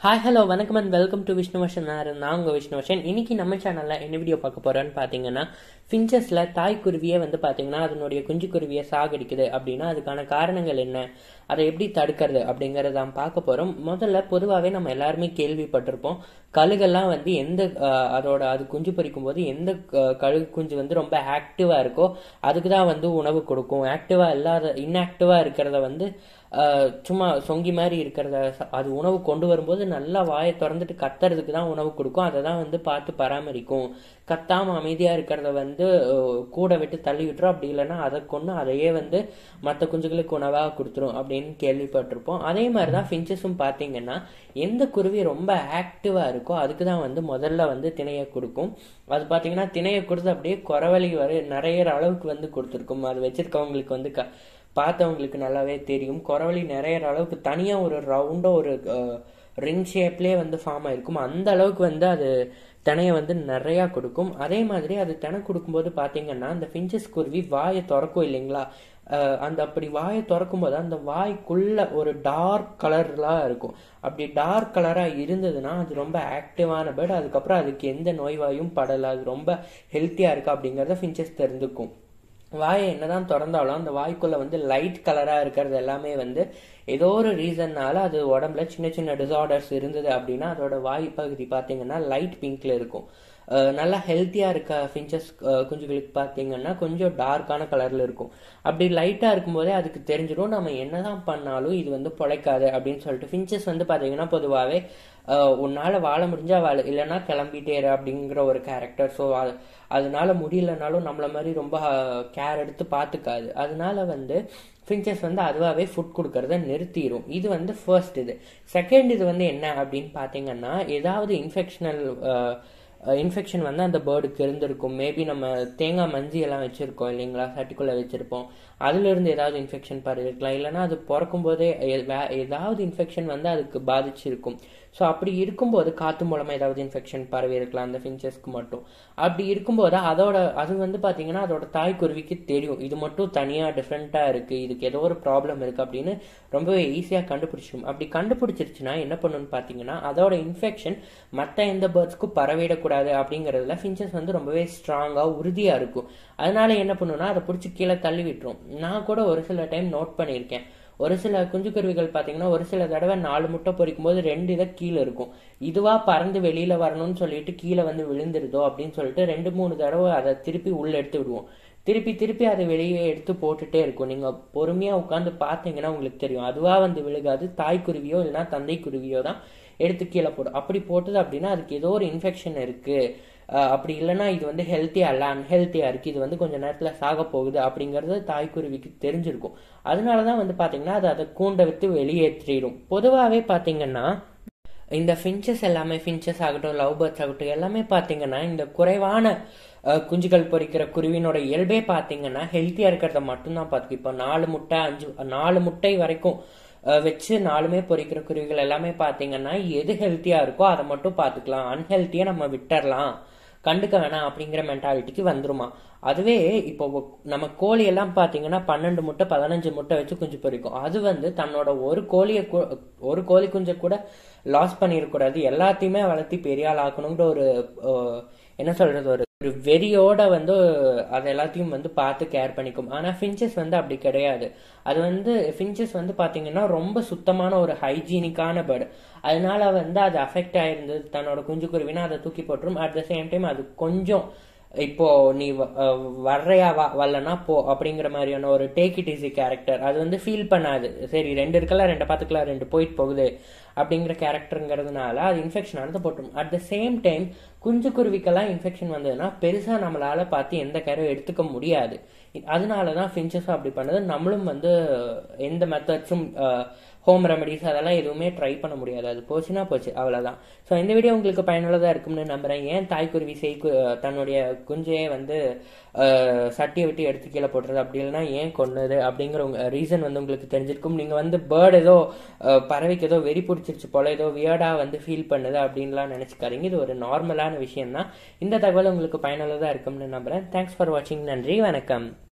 hi hello வணக்கம் and welcome to Vishnuvarshan நான் உங்கள் விஷ்ணுவர்ஷன் இன்னைக்கு நம்ம சேனலில் என்ன வீடியோ பார்க்க போகிறோன்னு பார்த்தீங்கன்னா ஃபின்ச்சஸில் தாய்க்குருவியே வந்து பார்த்தீங்கன்னா அதனுடைய குஞ்சு குருவியை சாகடிக்குது அப்படின்னா அதுக்கான காரணங்கள் என்ன அதை எப்படி தடுக்கிறது அப்படிங்கிறத தான் பார்க்க போகிறோம் முதல்ல பொதுவாகவே நம்ம எல்லாருமே கேள்விப்பட்டிருப்போம் கழுகெல்லாம் வந்து எந்த அஹ், அதோட அது குஞ்சு பொரிக்கும் போது எந்த அஹ், கழுகு குஞ்சு வந்து ரொம்ப ஆக்டிவாக இருக்கோ அதுக்கு தான் வந்து உணவு கொடுக்கும் ஆக்டிவாக இல்லாத இன்ஆக்டிவாக இருக்கிறத வந்து அஹ், சும்மா சொங்கி மாதிரி இருக்கிறத ச- அது உணவு கொண்டு வரும்போது நல்லா வாயை திறந்துட்டு கத்துறதுக்கு தான் உணவு கொடுக்கும் அதை தான் வந்து பார்த்து பராமரிக்கும் கத்தாம அமைதியாக இருக்கிறத வந்து அஹ், கூட விட்டு தள்ளி விட்டுரும் அப்படி இல்லைன்னா அதை கொண்டு அதையே வந்து மற்ற குஞ்சுகளுக்கு உணவாக கொடுத்துரும் அப்படின்னு கேள்விப்பட்டிருப்போம் அதே மாதிரி தான் ஃபின்ச்சஸும் பார்த்தீங்கன்னா எந்த குருவி ரொம்ப ஆக்டிவாக இருக்கோ அதுக்கு தான் வந்து முதல்ல வந்து திணையை கொடுக்கும் அது பார்த்தீங்கன்னா திணையை கொடுத்து அப்படியே குறவழி வரை நிறைய அளவுக்கு வந்து கொடுத்துருக்கும் அது வச்சிருக்கவங்களுக்கு வந்து க பார்த்தவங்களுக்கு நல்லாவே தெரியும் குறவழி நிறைய அளவுக்கு தனியாக ஒரு ரவுண்டாக ஒரு ரிங் ஷேப்லேயே வந்து ஃபார்ம் ஆயிருக்கும் அந்த அளவுக்கு வந்து அது தினையை வந்து நிறையா கொடுக்கும் அதே மாதிரி அது தினை கொடுக்கும்போது பார்த்தீங்கன்னா அந்த ஃபின்ச்சஸ் குருவி வாயை திறக்கும் இல்லைங்களா அஹ் அந்த அப்படி வாயை திறக்கும் போது அந்த வாய்க்குள்ள ஒரு டார்க் கலர்லாம் இருக்கும் அப்படி டார்க் கலராக இருந்ததுன்னா அது ரொம்ப ஆக்டிவான பேர்டு அதுக்கப்புறம் அதுக்கு எந்த நோய்வாயும் படலை அது ரொம்ப ஹெல்த்தியாக இருக்கு அப்படிங்கிறத ஃபின்ச்சஸ் தெரிஞ்சுக்கும் வாயை என்னதான் திறந்தாலும் அந்த வாய்க்குள்ள வந்து லைட் கலரா இருக்கிறது எல்லாமே வந்து ஏதோ ஒரு ரீசன்னால அது உடம்புல சின்ன சின்ன டிசார்டர்ஸ் இருந்தது அப்படின்னா அதோட வாய் பகுதி பார்த்தீங்கன்னா லைட் பிங்க்ல இருக்கும் அஹ் நல்லா ஹெல்த்தியா இருக்க ஃபின்ச்சஸ் குஞ்சுகளுக்கு பார்த்தீங்கன்னா கொஞ்சம் டார்க்கான கலர்ல இருக்கும் அப்படி லைட்டா இருக்கும்போதே அதுக்கு தெரிஞ்சிடும் நம்ம என்னதான் பண்ணாலும் இது வந்து பொழைக்காது அப்படின்னு சொல்லிட்டு ஃபின்ச்சஸ் வந்து பார்த்தீங்கன்னா பொதுவாகவே உன்னால வாழ முடிஞ்சா வாழ இல்லைன்னா கிளம்பிட்டே இரு அப்படிங்கிற ஒரு கேரக்டர் ஸோ அதனால முடியலனாலும் நம்மள மாதிரி ரொம்ப கேர் எடுத்து பார்த்துக்காது அதனால வந்து ஃபின்ச்சஸ் வந்து அதுவாகவே ஃபுட் கொடுக்கறத நிறுத்திடும் இது வந்து ஃபர்ஸ்ட் இது செகண்ட் இது வந்து என்ன அப்படின்னு பார்த்தீங்கன்னா ஏதாவது இன்ஃபெக்ஷனல் இன்ஃபெக்ஷன் வந்து அந்த பேர்டுக்கு இருந்திருக்கும் மேபி நம்ம தேங்காய் மஞ்சி எல்லாம் வச்சுருக்கோம் இல்லைங்களா சட்டிக்குள்ளே வச்சுருப்போம் அதுலேருந்து ஏதாவது இன்ஃபெக்ஷன் பரவிருக்கலாம் இல்லைன்னா அது பிறக்கும் போதே எ- வே- ஏதாவது இன்ஃபெக்ஷன் வந்து அதுக்கு பாதிச்சிருக்கும் ஸோ அப்படி இருக்கும்போது காற்று மூலமாக ஏதாவது இன்ஃபெக்ஷன் பரவி இருக்கலாம் அந்த ஃபின்ச்சஸ்க்கு மட்டும் அப்படி இருக்கும்போது அதோட அது வந்து பார்த்தீங்கன்னா அதோட தாய்க்குருவிக்கு தெரியும் இது மட்டும் தனியாக டிஃப்ரெண்ட்டாக இருக்குது இதுக்கு ஏதோ ஒரு ப்ராப்ளம் இருக்குது அப்படின்னு ரொம்பவே ஈஸியாக கண்டுபிடிச்சிடும் அப்படி கண்டுபிடிச்சிருச்சுன்னா என்ன பண்ணுன்னு பார்த்தீங்கன்னா அதோட இன்ஃபெக்ஷன் மற்ற எந்த பேர்ட்ஸ்க்கும் பரவிடக்கூடாது அப்படிங்கிறதுல ஃபின்ச்சஸ் வந்து ரொம்பவே ஸ்ட்ராங்காக உறுதியாக இருக்கும் அதனால என்ன பண்ணுன்னா அதை பிடிச்சி கீழே தள்ளி விட்டுரும் நான் கூட ஒரு சில டைம் நோட் பண்ணியிருக்கேன் ஒரு சில குஞ்சுக்குருவிகள் பார்த்தீங்கன்னா ஒரு சில தடவை நாலு முட்டை பொரிக்கும் போது ரெண்டு இதை கீழே இருக்கும் இதுவா பறந்து வெளியில வரணும்னு சொல்லிட்டு கீழே வந்து விழுந்துருதோ அப்படின்னு சொல்லிட்டு ரெண்டு மூணு தடவை அதை திருப்பி உள்ள எடுத்து விடுவோம் திருப்பி திருப்பி அதை வெளியே எடுத்து போட்டுட்டே இருக்கும் நீங்க பொறுமையா உட்காந்து பார்த்தீங்கன்னா உங்களுக்கு தெரியும் அதுவா வந்து விழுகாது தாய்க்குருவியோ இல்லைன்னா தந்தை குருவியோ தான் எடுத்து கீழே போடும் அப்படி போட்டது அப்படின்னா அதுக்கு ஏதோ ஒரு இன்ஃபெக்ஷன் இருக்கு அஹ் அப்படி இல்லைன்னா இது வந்து ஹெல்த்தியா இல்ல அன்ஹெல்த்தியா இருக்கு இது வந்து கொஞ்ச நேரத்துல சாக போகுது அப்படிங்கறது தாய்க்குருவிக்கு தெரிஞ்சிருக்கும் அதனாலதான் வந்து பாத்தீங்கன்னா அது அதை கூண்டை விட்டு வெளியேற்றிடும் பொதுவாகவே பாத்தீங்கன்னா இந்த ஃபின்ச்சஸ் எல்லாமே ஃபின்ச்சஸ் ஆகட்டும் லவ் பேர்ட்ஸ் ஆகட்டும் எல்லாமே பார்த்தீங்கன்னா இந்த குறைவான அஹ், குஞ்சுகள் பொரிக்கிற குருவினோட இயல்பே பார்த்தீங்கன்னா ஹெல்த்தியாக இருக்கிறத மட்டும்தான் பார்த்துக்கும் இப்போ நாலு முட்டை அஞ்சு நாலு முட்டை வரைக்கும் அஹ், வச்சு நாலுமே பொரிக்கிற குருவிகள் எல்லாமே பார்த்தீங்கன்னா எது ஹெல்த்தியாக இருக்கோ அதை மட்டும் பார்த்துக்கலாம் அன்ஹெல்த்தியாக நம்ம விட்டுறலாம் கண்டுக்க வேணாம் அப்படிங்கிற மென்டாலிட்டிக்கு வந்துருமா அதுவே இப்போ ஒ- நம்ம கோழி எல்லாம் பார்த்தீங்கன்னா பன்னெண்டு முட்டை பதினஞ்சு முட்டை வச்சு குஞ்சு பொரிக்கும் அது வந்து தன்னோட ஒரு கோழியை கூ- ஒரு கோழி குஞ்சை கூட லாஸ் பண்ணிடக்கூடாது எல்லாத்தையுமே வளர்த்தி பெரிய ஆள் ஆக்கணுங்கிற ஒரு அஹ், என்ன சொல்றது ஒரு ஒரு வெறியோட வந்து அது எல்லாத்தையும் வந்து பார்த்து கேர் பண்ணிக்கும் ஆனா ஃபின்ச்சஸ் வந்து அப்படி கிடையாது அது வந்து ஃபின்ச்சஸ் வந்து பாத்தீங்கன்னா ரொம்ப சுத்தமான ஒரு ஹைஜீனிக்கான பேர்டு அதனால வந்து அது அஃபெக்ட் ஆயிருந்தது தன்னோட குஞ்சு குருவினா அதை தூக்கி போட்டுரும் அட் த சேம் டைம் அது கொஞ்சம் இப்போ நீ வ- அஹ் வர்றையா வா வரலனா போ அப்படிங்கிற மாதிரியான ஒரு டேக் இட் ஈஸி கேரக்டர் அது வந்து ஃபீல் பண்ணாது சரி ரெண்டு இருக்கலாம் ரெண்டு பார்த்துக்கலாம் ரெண்டு போயிட்டு போகுது அப்படிங்கிற கேரக்டருங்கிறதுனால அது இன்ஃபெக்ஷன் ஆனது போட்டுரும் அட் த சேம் டைம் குஞ்சு குருவிக்கெல்லாம் இன்ஃபெக்ஷன் வந்ததுன்னா பெருசா நம்மளால பார்த்து எந்த கேரும் எடுத்துக்க முடியாது அதனால தான் ஃபின்ச்சஸும் அப்படி பண்ணுது நம்மளும் வந்து எந்த மெத்தட்ஸும் ஹோம் ரெமடிஸ் அதெல்லாம் எதுவுமே ட்ரை பண்ண முடியாது அது போச்சுன்னா போச்சு அவ்வளோதான் ஸோ இந்த வீடியோ உங்களுக்கு பயனுள்ளதாக இருக்கும்னு நம்புறேன் ஏன் தாய்க்குருவி செய் கு- தன்னுடைய குஞ்சையே வந்து அஹ், சட்டியை விட்டு எடுத்து கீழே போட்டுறது அப்படி இல்லைன்னா ஏன் கொன்னது அப்படிங்கிற உங்க ரீசன் வந்து உங்களுக்கு தெரிஞ்சிருக்கும் நீங்கள் வந்து பேர்டு ஏதோ அஹ், பறவைக்கு ஏதோ வெறி பிடிச்சிருச்சு போல ஏதோ வியர்டாக வந்து ஃபீல் பண்ணுது அப்படின்லாம் நினச்சிக்காதீங்க இது ஒரு நார்மலான விஷயம் தான் இந்த தகவல் உங்களுக்கு பயனுள்ளதாக இருக்கும்னு நம்புறேன் தேங்க்ஸ் ஃபார் வாட்சிங் நன்றி வணக்கம்